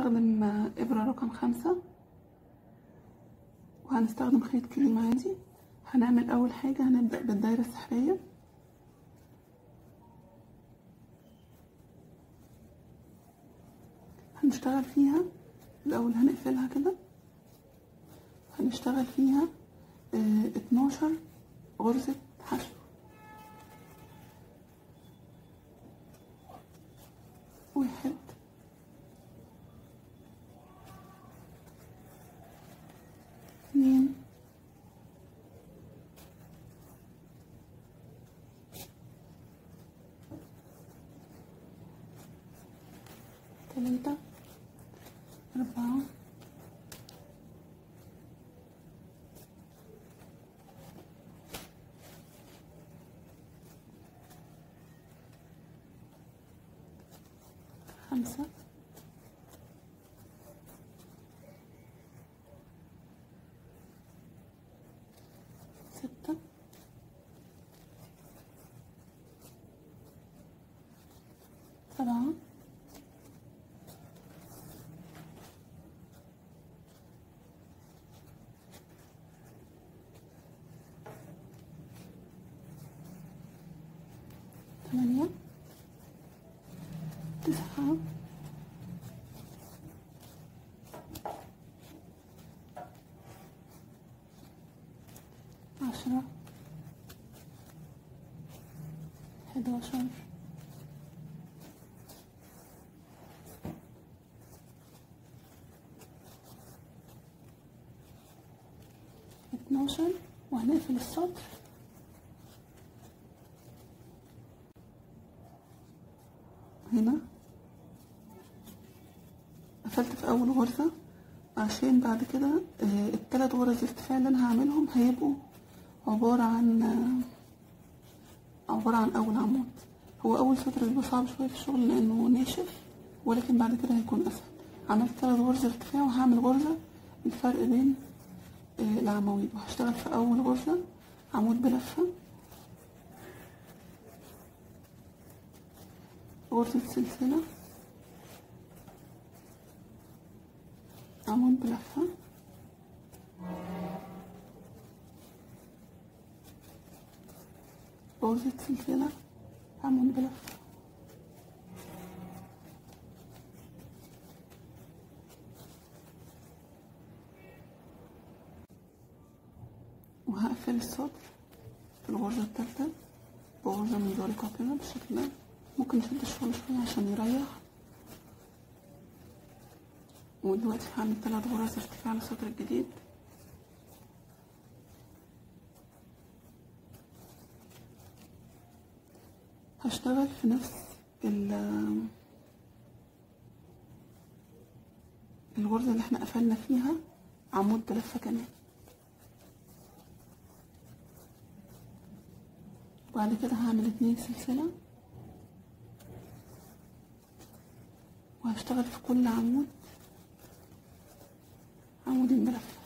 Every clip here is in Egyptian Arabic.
هنستخدم ابرة رقم خمسة وهنستخدم خيط كريم عادي هنعمل اول حاجة هنبدأ بالدايرة السحرية هنشتغل فيها الاول هنقفلها كده هنشتغل فيها اه اتناشر غرزة حشو واحد اتنين تلاتة أربعة خمسة ستة سبعة ثمانية تسعة عشرة حداشر اتناشر وهنقفل السطر هنا قفلت في اول غرزة عشان بعد كده آه التلات غرز ارتفاع اللي انا هعملهم هيبقوا عبارة عن آه عبارة عن اول عمود هو اول سطر بيبقى صعب شوية في الشغل لانه ناشف ولكن بعد كده هيكون اسهل عملت تلات غرز ارتفاع وهعمل غرزة الفرق بين آه العواميد وهشتغل في اول غرزة عمود بلفة غرزة سلسلة عمود بلفة غرزة سلسلة عمود بلفة وهقفل السطر في الغرزة التالتة بغرزة منزلقة كده بالشكل ده ممكن نشد الشغل شوية عشان يريح ودلوقتي هعمل تلات غرز ارتفاع للسطر الجديد هشتغل في نفس ال الغرزة اللي احنا قفلنا فيها عمود بلفة كمان وبعد كده هعمل اتنين سلسلة وهشتغل في كل عمود عمودين بلفة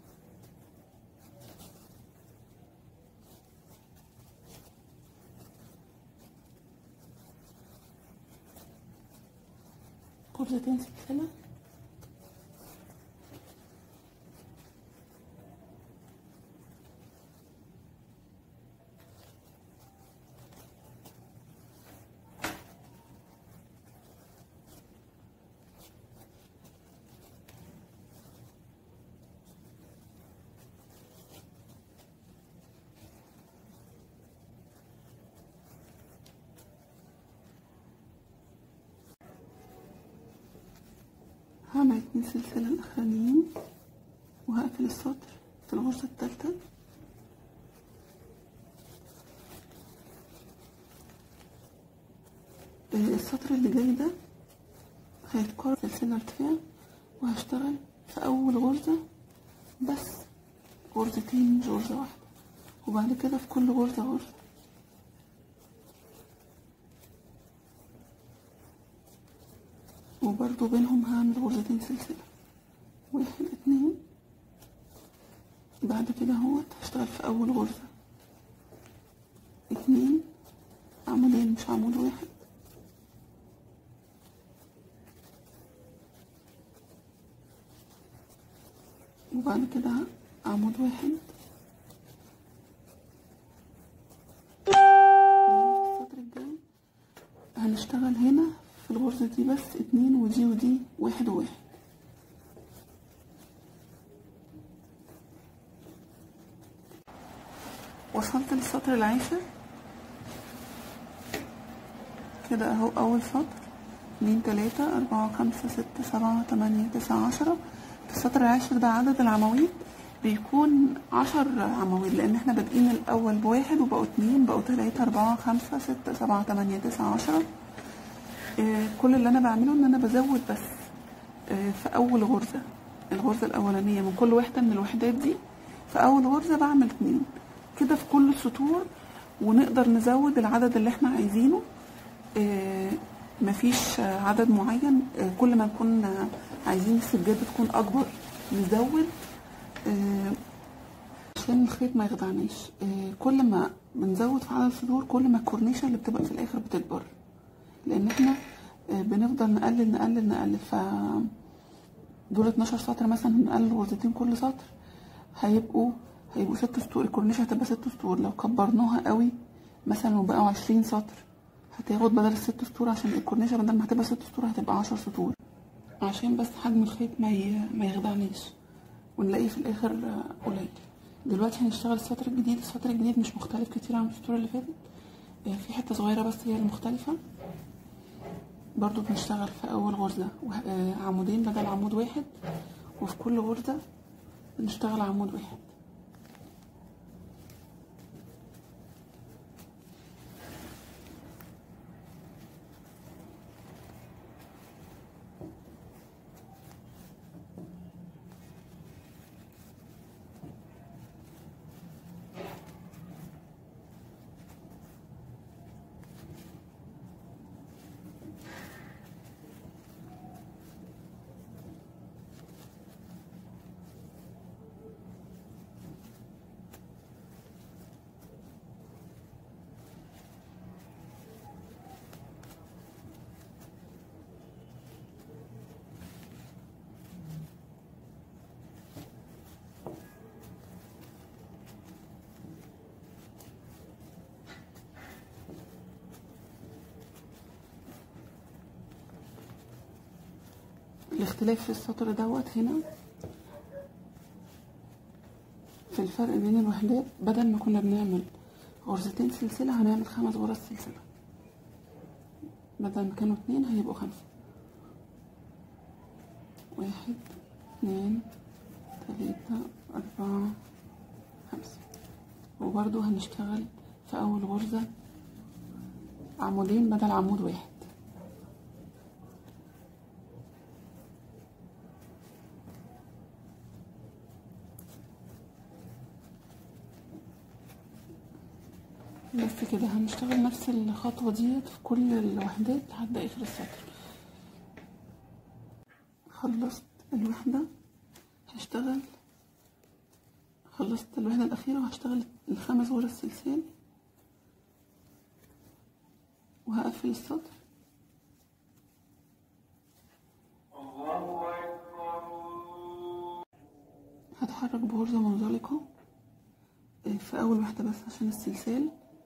غرزتين سلسلة هعمل اتنين سلسلة الأخرانيين وهقفل السطر في الغرزة التالتة السطر اللي جاي ده هيتكرر سلسلة ارتفاع وهشتغل في أول غرزة بس غرزتين مش غرزة واحدة وبعد كده في كل غرزة غرزة وبرضو بينهم هعمل غرزتين سلسلة واحد اتنين بعد كده اهوت هشتغل في أول غرزة اتنين عمودين مش عمود واحد وبعد كده عمود واحد السطر الجاي هنشتغل هنا في الغرزة دي بس اتنين ودي ودي واحد وواحد وصلت للسطر العاشر كده اهو اول سطر اتنين تلاتة اربعة خمسة ستة سبعة تمانية تسعة عشرة في السطر العاشر ده عدد العواميد بيكون عشر عواميد لان احنا بادئين الاول بواحد وبقوا اتنين بقوا تلاتة اربعة خمسة ستة سبعة تمانية تسعة عشرة آه، كل اللي انا بعمله ان انا بزود بس آه، في اول غرزة الغرزة الاولانية من كل واحدة من الوحدات دي في اول غرزة بعمل اتنين كده في كل السطور ونقدر نزود العدد اللي احنا عايزينه آه، مفيش آه، عدد معين آه، كل ما نكون آه، عايزين السجادة تكون أكبر نزود آه، عشان الخيط ما يخدعناش آه، كل ما بنزود في عدد السطور كل ما الكورنيشة اللي بتبقى في الآخر بتكبر لأن احنا آه، بنفضل نقلل نقلل نقلل ف دول 12 سطر مثلا هنقلل غرزتين كل سطر هيبقوا هيبقوا ست سطور الكورنيشة هتبقى ست سطور لو كبرناها قوي مثلا وبقوا 20 سطر هتاخد بدل الست سطور عشان الكورنيشة بدل ما هتبقى ست سطور هتبقى 10 سطور عشان بس حجم الخيط ما ي... ما يخدعناش ونلاقيه في الاخر آه، قليل دلوقتي هنشتغل السطر الجديد السطر الجديد مش مختلف كتير عن السطور اللي فاتت آه، في حته صغيره بس هي المختلفه برضو بنشتغل في اول غرزه وه- آه، عمودين بدل عمود واحد وفي كل غرزه بنشتغل عمود واحد الاختلاف في السطر دوت هنا في الفرق بين الوحدات بدل ما كنا بنعمل غرزتين سلسلة هنعمل خمس غرز سلسلة بدل ما كانوا اتنين هيبقوا خمسة واحد اتنين تلاتة أربعة خمسة وبرضو هنشتغل في أول غرزة عمودين بدل عمود واحد بس كده هنشتغل نفس الخطوة ديت في كل الوحدات لحد آخر السطر خلصت الوحدة هشتغل خلصت الوحدة الأخيرة وهشتغل الخمس غرز سلسال وهقفل السطر هتحرك بغرزة منزلقة آه، في أول واحدة بس عشان السلسال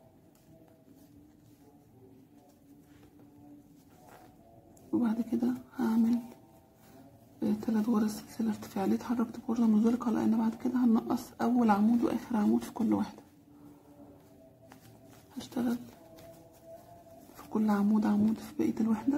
وبعد كده هعمل آه، تلات غرز سلسلة ارتفاع ليه اتحركت بغرزة منزلقة لأن بعد كده هنقص أول عمود وآخر عمود في كل واحدة هشتغل في كل عمود عمود في بقية الوحدة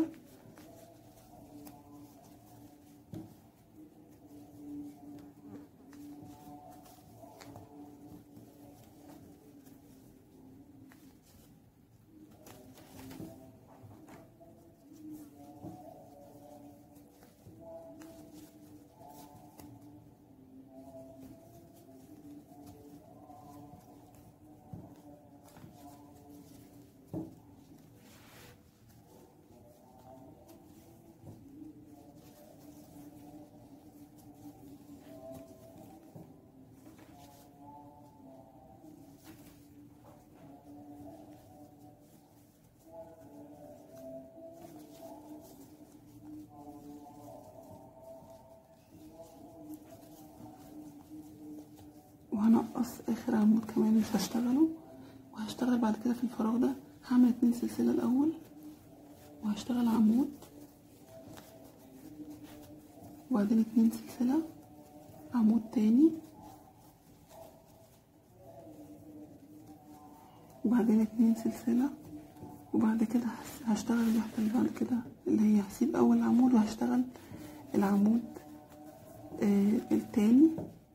هنقص اخر عمود كمان مش هشتغله وهشتغل بعد كده في الفراغ ده هعمل اتنين سلسلة الاول وهشتغل عمود وبعدين اتنين سلسلة عمود تاني وبعدين اتنين سلسلة وبعد كده هس- هشتغل الواحدة اللي بعد كده اللي هي هسيب اول عمود وهشتغل العمود آه التاني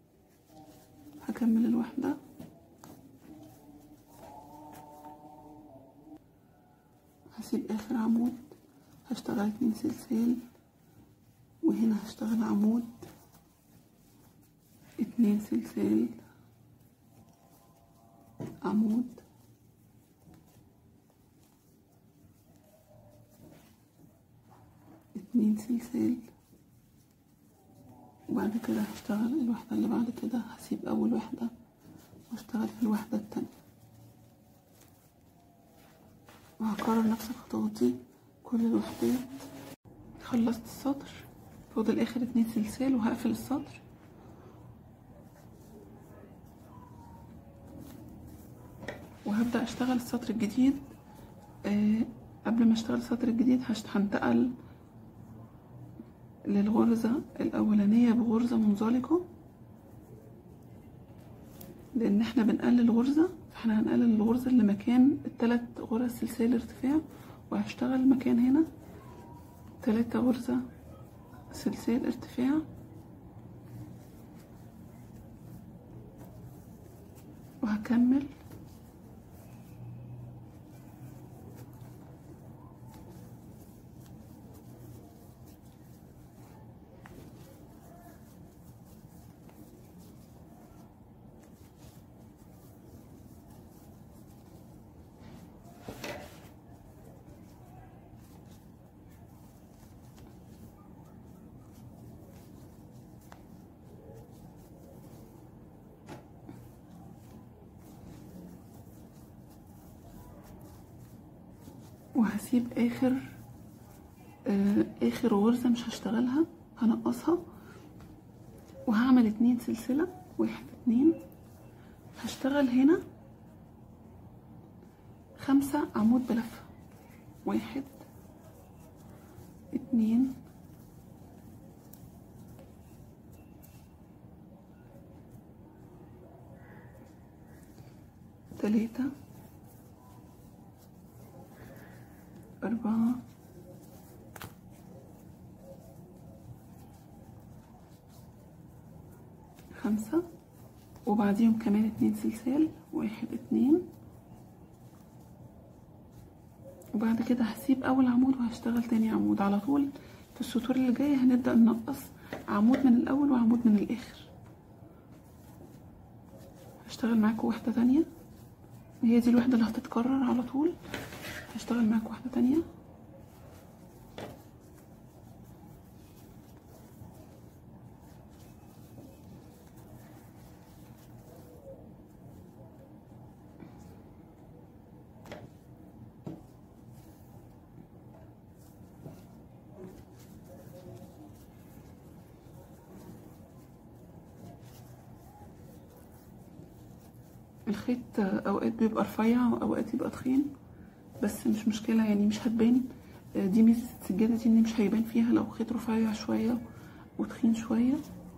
هكمل الواحدة هسيب اخر عمود هشتغل اتنين سلسال وهنا هشتغل عمود اتنين سلسال عمود اتنين سلسال وبعد كده هشتغل الوحدة اللي بعد كده هسيب أول وحدة واشتغل في الوحدة التانية وهكرر نفس الخطوات دي كل الوحدات خلصت السطر فاضل آخر اتنين سلسال وهقفل السطر وهبدأ أشتغل السطر الجديد آه قبل ما أشتغل السطر الجديد هشت- هنتقل للغرزة الأولانية بغرزة منزلقة لأن احنا بنقلل غرزة فاحنا هنقلل الغرزة اللي مكان التلات غرز سلسال ارتفاع وهشتغل مكان هنا تلاتة غرزة سلسال ارتفاع وهكمل وهسيب اخر آه اخر غرزة مش هشتغلها هنقصها وهعمل اتنين سلسلة واحد اتنين هشتغل هنا خمسة عمود بلفة واحد اتنين تلاتة أربعة خمسة وبعديهم كمان اتنين سلسال واحد اتنين وبعد كده هسيب أول عمود وهشتغل تاني عمود على طول في السطور اللي جاية هنبدأ ننقص عمود من الأول وعمود من الآخر هشتغل معاكم واحدة تانية هي دي الوحدة اللي هتتكرر على طول هشتغل معاك واحدة تانية الخيط اوقات بيبقى رفيع واوقات يبقى تخين بس مش مشكلة يعني مش هتبان دي ميزة السجادة دي ان مش هيبان فيها لو خيط رفيع شوية وتخين شوية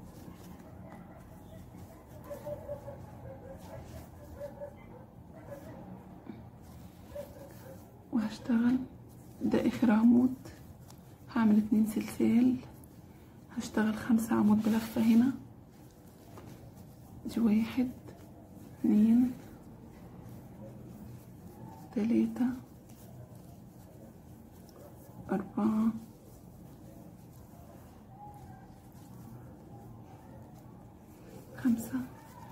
وهشتغل ده اخر عمود هعمل اتنين سلسال هشتغل خمسة عمود بلفة هنا دي واحد اتنين تلاتة أربعة خمسة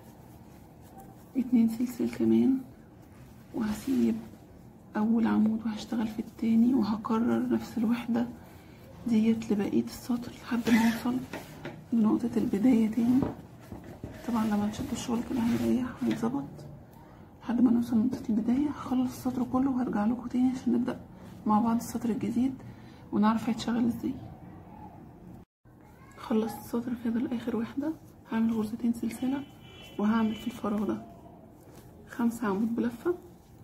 اتنين سلسل كمان وهسيب أول عمود وهشتغل في التاني وهكرر نفس الوحدة ديت لبقية السطر لحد ما أوصل لنقطة البداية تاني طبعا لما نشد الشغل كده هنريح هيتظبط لحد ما نوصل لنقطة البداية هخلص السطر كله وهرجع لكم تاني عشان نبدأ مع بعض السطر الجديد ونعرف هيتشغل ازاي خلصت السطر كده لآخر واحدة هعمل غرزتين سلسلة وهعمل في الفراغ ده خمسة عمود بلفة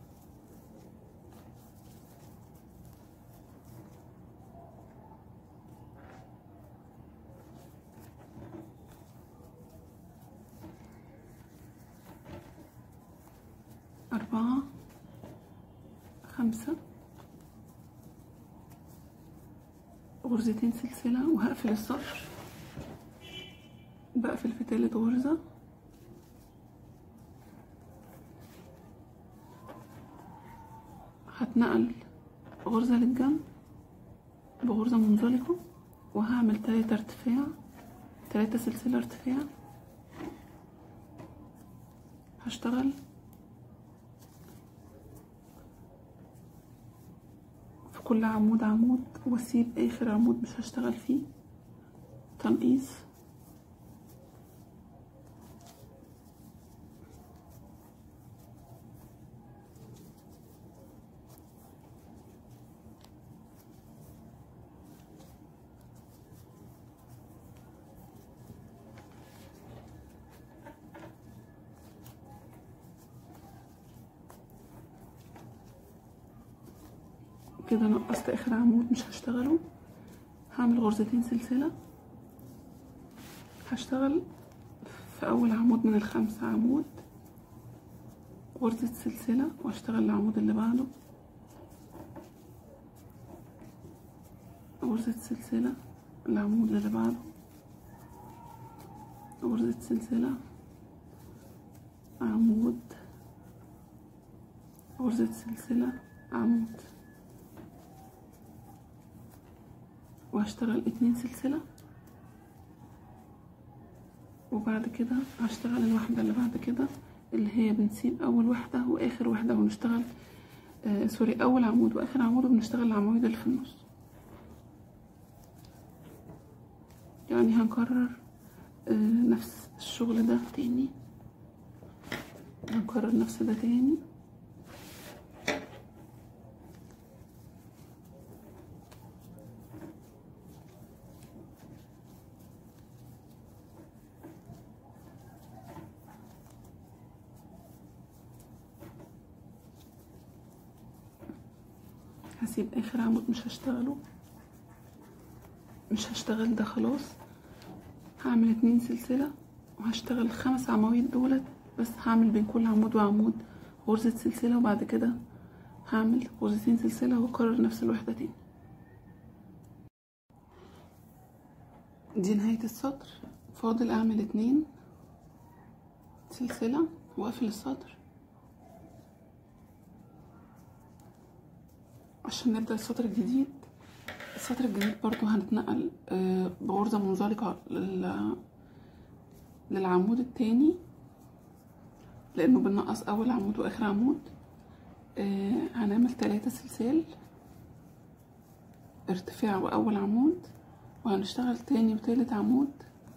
أربعة خمسة غرزتين سلسلة وهقفل السطر بقفل في تالت غرزة هتنقل غرزة للجنب بغرزة منزلقة وهعمل تلاتة ارتفاع تلاتة سلسلة ارتفاع هشتغل في كل عمود عمود واسيب اخر عمود مش هشتغل فيه تنقيص كده نقصت اخر عمود مش هشتغله هعمل غرزتين سلسلة هشتغل في اول عمود من الخمسة عمود غرزة سلسلة واشتغل العمود اللي بعده غرزة سلسلة العمود اللي بعده غرزة سلسلة عمود غرزة سلسلة عمود وهشتغل اتنين سلسلة وبعد كده هشتغل الواحدة اللي بعد كده اللي هي بنسيب اول واحدة واخر واحدة ونشتغل آه سوري اول عمود واخر عمود وبنشتغل العواميد اللي في النص يعني هنكرر آه نفس الشغل ده تاني هنكرر نفس ده تاني هسيب اخر عمود مش هشتغله مش هشتغل ده خلاص هعمل اتنين سلسلة وهشتغل الخمس عواميد دولت بس هعمل بين كل عمود وعمود غرزة سلسلة وبعد كده هعمل غرزتين سلسلة واكرر نفس الوحدة تاني دي نهاية السطر فاضل اعمل اتنين سلسلة واقفل السطر عشان نبدأ السطر الجديد السطر الجديد برضو هنتنقل بغرزة منزلقة للعمود التاني لانه بنقص اول عمود واخر عمود هنعمل تلاتة سلسال ارتفاع واول عمود وهنشتغل تاني وتالت عمود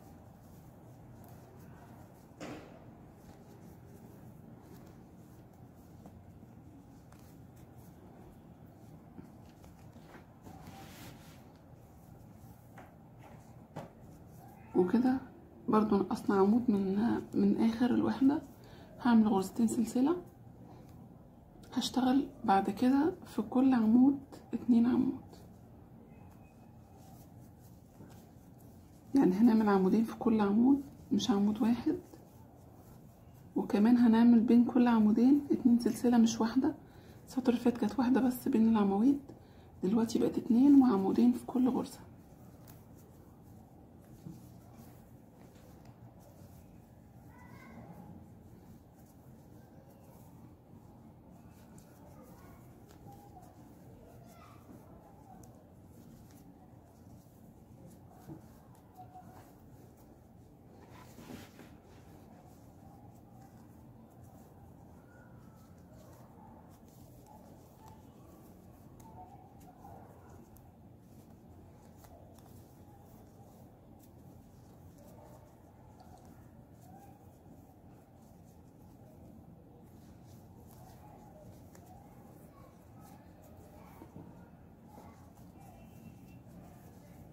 وكده برضو نقصنا عمود من من اخر الوحدة هعمل غرزتين سلسلة هشتغل بعد كده في كل عمود اتنين عمود يعني هنعمل عمودين في كل عمود مش عمود واحد وكمان هنعمل بين كل عمودين اتنين سلسلة مش واحدة السطر اللي فات كانت واحدة بس بين العواميد دلوقتي بقت اتنين وعمودين في كل غرزة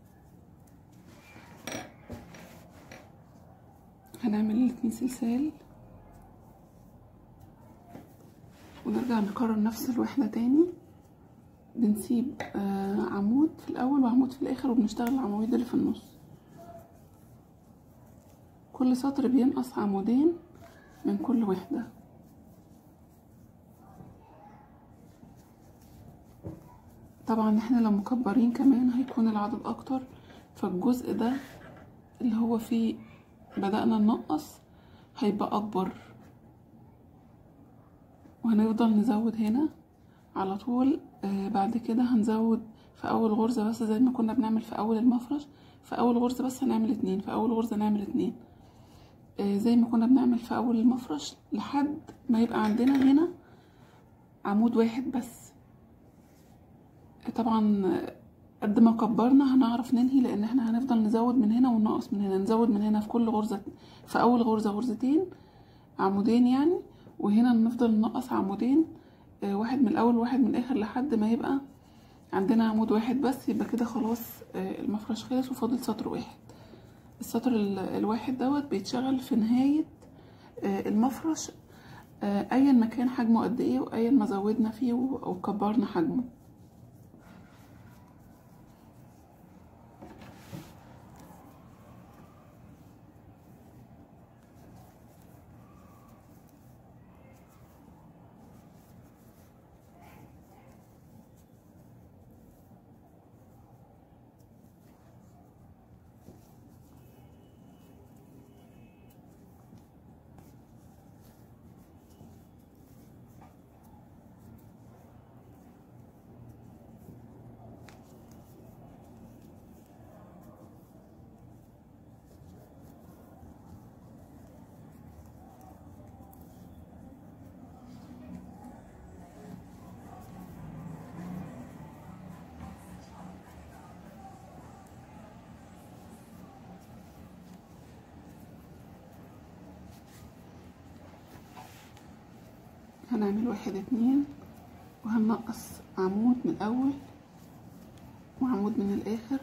هنعمل الاتنين سلسال ونرجع نكرر نفس الوحدة تاني بنسيب آه عمود في الأول وعمود في الآخر وبنشتغل العواميد اللي في النص كل سطر بينقص عمودين من كل وحدة طبعا احنا لو مكبرين كمان هيكون العدد اكتر فالجزء ده اللي هو فيه بدأنا ننقص هيبقى اكبر وهنفضل نزود هنا على طول آه بعد كده هنزود في اول غرزة بس زي ما كنا بنعمل في اول المفرش في اول غرزة بس هنعمل اتنين في اول غرزة نعمل اتنين آه زي ما كنا بنعمل في اول المفرش لحد ما يبقى عندنا هنا عمود واحد بس طبعا قد ما كبرنا هنعرف ننهي لان احنا هنفضل نزود من هنا وننقص من هنا نزود من هنا في كل غرزة في اول غرزة غرزتين عمودين يعني وهنا نفضل ننقص عمودين آه واحد من الاول وواحد من الاخر لحد ما يبقى عندنا عمود واحد بس يبقى كده خلاص آه المفرش خلص وفاضل سطر واحد السطر الواحد دوت بيتشغل في نهاية آه المفرش ايا ما كان حجمه قد ايه وايا ما زودنا فيه وكبرنا حجمه هنعمل واحد اتنين وهننقص عمود من الاول وعمود من الاخر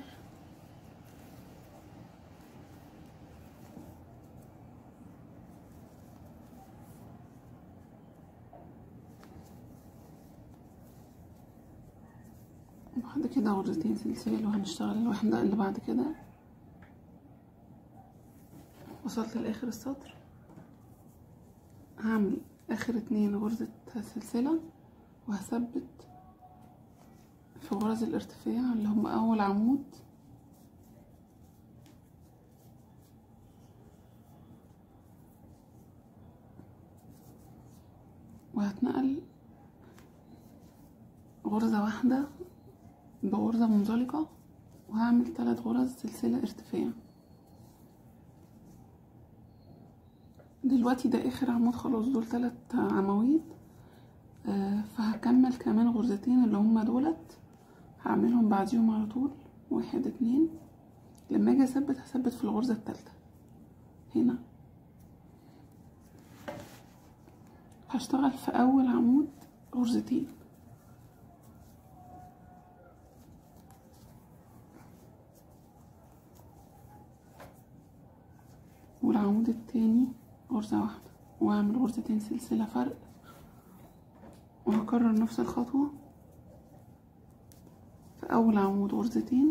بعد كده غرزتين سلسال وهنشتغل الوحدة اللي بعد كده وصلت لاخر السطر هعمل اخر اتنين غرزة سلسلة وهثبت في غرز الارتفاع اللي هم اول عمود وهتنقل غرزة واحدة بغرزة منزلقة وهعمل ثلاث غرز سلسلة ارتفاع دلوقتي ده اخر عمود خلاص دول ثلاث عواميد آه فهكمل كمان غرزتين اللي هما دولت هعملهم بعديهم على طول واحد اتنين لما اجي اثبت هثبت في الغرزة التالتة هنا هشتغل في اول عمود غرزتين والعمود التاني غرزة واحدة واعمل غرزتين سلسلة فرق وهكرر نفس الخطوة في اول عمود غرزتين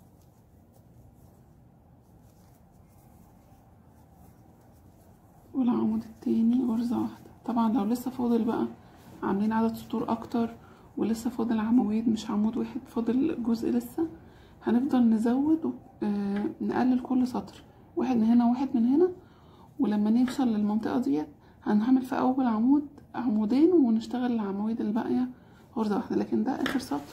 والعمود التاني غرزة واحدة طبعا لو لسه فاضل بقى عاملين عدد سطور اكتر ولسه فاضل عواميد مش عمود واحد فاضل جزء لسه هنفضل نزود آه نقلل كل سطر واحد من هنا وواحد من هنا ولما نوصل للمنطقة ديت هنعمل في أول عمود عمودين ونشتغل العواميد الباقية غرزة واحدة لكن ده آخر سطر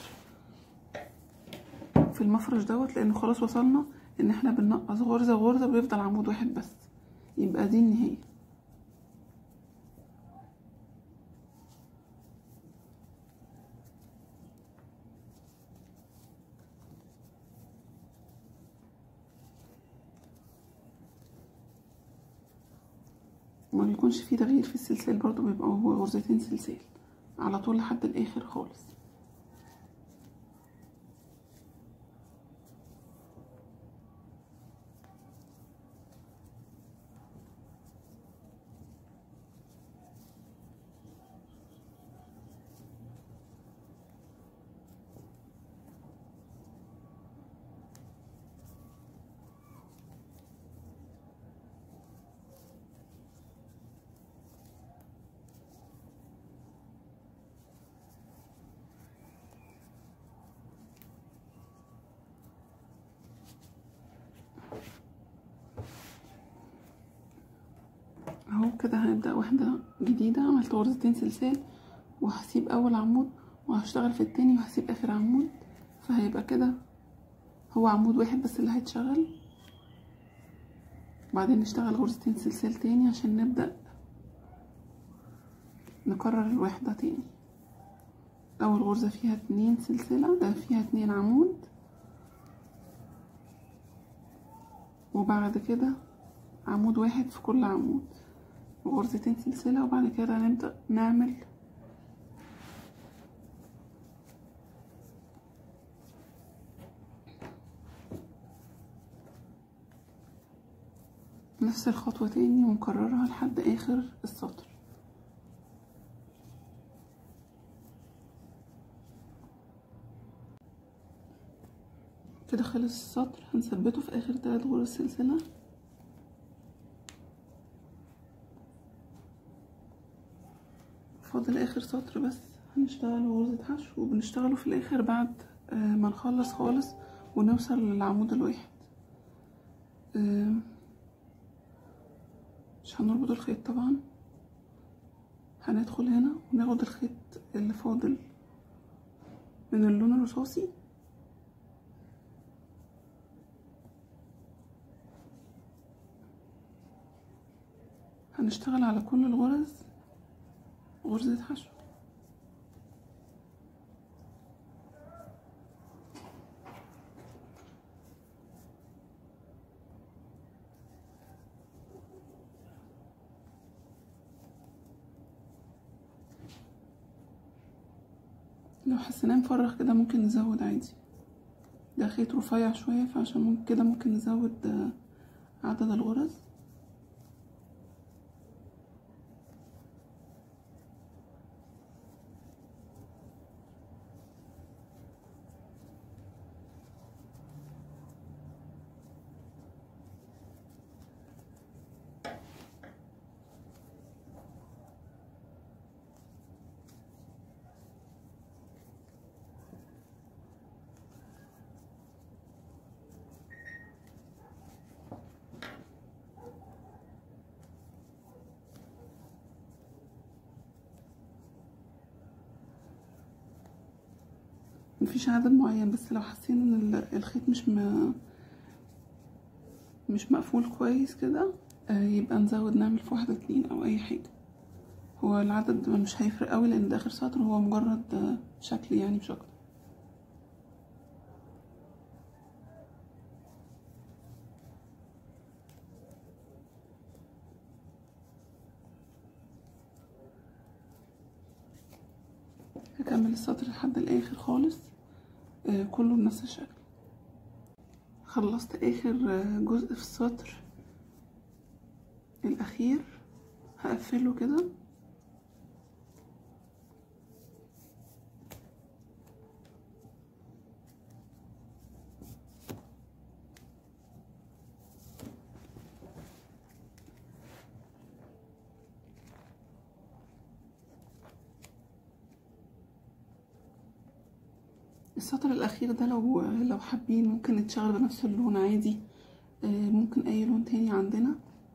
في المفرش دوت لأنه خلاص وصلنا إن احنا بننقص غرزة وغرزة ويفضل عمود واحد بس يبقى دي النهاية ما بيكونش فيه تغيير في السلسال برضو بيبقى هو غرزتين سلسال على طول لحد الاخر خالص اهو كده هنبدأ واحدة جديدة عملت غرزتين سلسال وهسيب اول عمود وهشتغل في التاني وهسيب اخر عمود فهيبقى كده هو عمود واحد بس اللي هيتشغل وبعدين نشتغل غرزتين سلسال تاني عشان نبدأ نكرر الوحدة تاني اول غرزة فيها اتنين سلسلة فيها اتنين عمود وبعد كده عمود واحد في كل عمود وغرزتين سلسلة وبعد كده نبدأ نعمل نفس الخطوة تاني ونكررها لحد آخر السطر كده خلص السطر هنثبته في آخر تلات غرز سلسلة فاضل آخر سطر بس هنشتغل غرزة حشو وبنشتغله في الآخر بعد ما نخلص خالص ونوصل للعمود الواحد مش هنربط الخيط طبعا هندخل هنا وناخد الخيط اللي فاضل من اللون الرصاصي هنشتغل على كل الغرز غرزة حشو لو حسيناه مفرغ كده ممكن نزود عادي ده خيط رفيع شوية فعشان ممكن كده ممكن نزود عدد الغرز مفيش عدد معين بس لو حاسين ان الخيط مش م... مش مقفول كويس كده يبقى نزود نعمل في واحدة اتنين او اي حاجة هو العدد مش هيفرق قوي لان ده اخر سطر هو مجرد شكل يعني مش اكتر هكمل السطر لحد الاخر خالص آه كله بنفس الشكل خلصت اخر جزء في السطر الاخير هقفله كده السطر الاخير ده لو لو حابين ممكن نتشغل بنفس اللون عادي ممكن اي لون تاني عندنا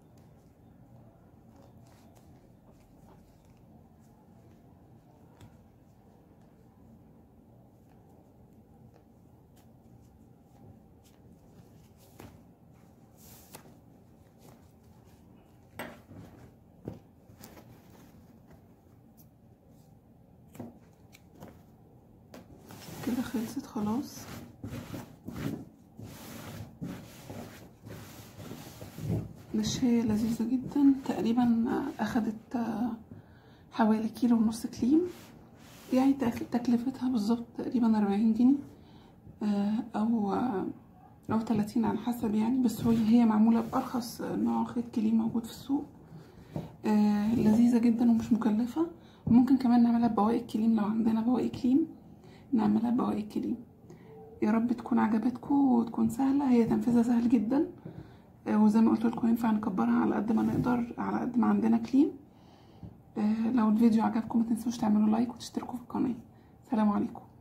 كده خلصت خلاص مشاية لذيذة جدا تقريبا اخدت حوالي كيلو ونص كليم يعني تكلفتها بالظبط تقريبا اربعين جنيه او او تلاتين على حسب يعني بس هي هي معمولة بارخص نوع خيط كليم موجود في السوق لذيذة جدا ومش مكلفة ممكن كمان نعملها ببواقي الكليم لو عندنا بواقي كليم نعملها بواقي الكليم يا رب تكون عجبتكم وتكون سهلة هي تنفيذها سهل جدا وزي ما قلت لكم ينفع نكبرها على قد ما نقدر على قد ما عندنا كليم لو الفيديو عجبكم ما تنسوش تعملوا لايك وتشتركوا في القناة سلام عليكم